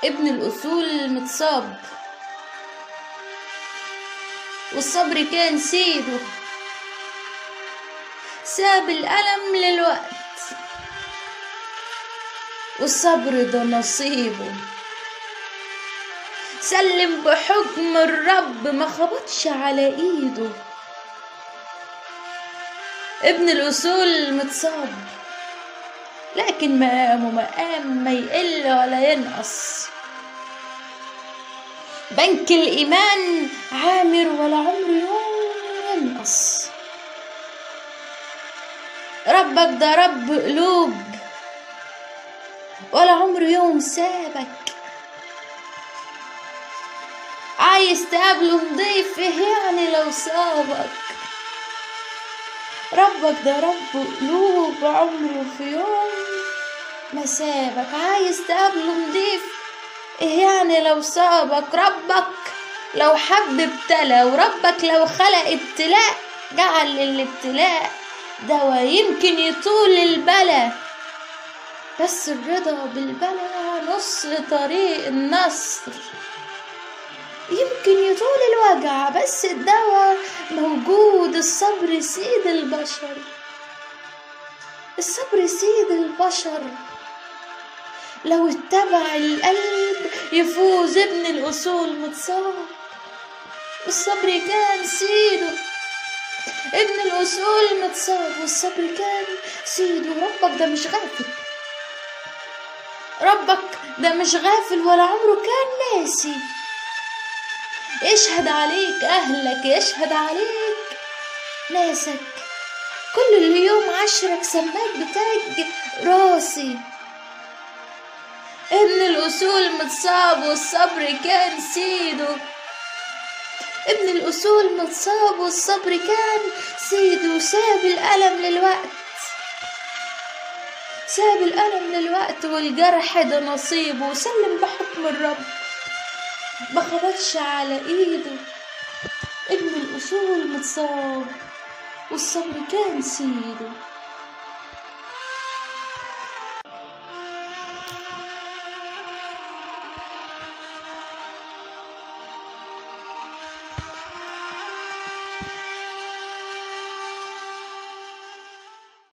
ابن الأصول متصاب والصبر كان سيده ساب الألم للوقت والصبر ده نصيبه سلم بحكم الرب ما خبطش على ايده ابن الأصول متصاب لكن مقامه مقام ما يقل ولا ينقص بنك الإيمان عامر ولا عمر يوم ينقص ربك ده رب قلوب ولا عمر يوم سابك عايز تقابله نضيف ايه يعني لو سابك ربك ده رب قلوب عمره في يوم ما سابك عايز تقابله نضيف ايه يعني لو سابك ربك لو حب ابتلى وربك لو خلق ابتلاء جعل للابتلاء دوا يمكن يطول البلا بس الرضا بالبلا نص طريق النصر يمكن يطول الوجع بس الدواء موجود الصبر سيد البشر الصبر سيد البشر لو اتبع القلب يفوز ابن الأصول متصاب الصبر كان سيده ابن الأصول متصاب والصبر كان سيده ربك ده مش غافل ربك ده مش غافل ولا عمره كان ناسي يشهد عليك أهلك يشهد عليك ناسك كل اليوم عشرك سماك بتاج راسي ابن الأصول متصاب والصبر كان سيده ابن الأصول متصاب والصبر كان سيده ساب الألم للوقت ساب الألم للوقت والجرح ده نصيبه وسلم بحكم الرب ما خبطش على ايده ابن الأصول متصاب والصبر كان سيده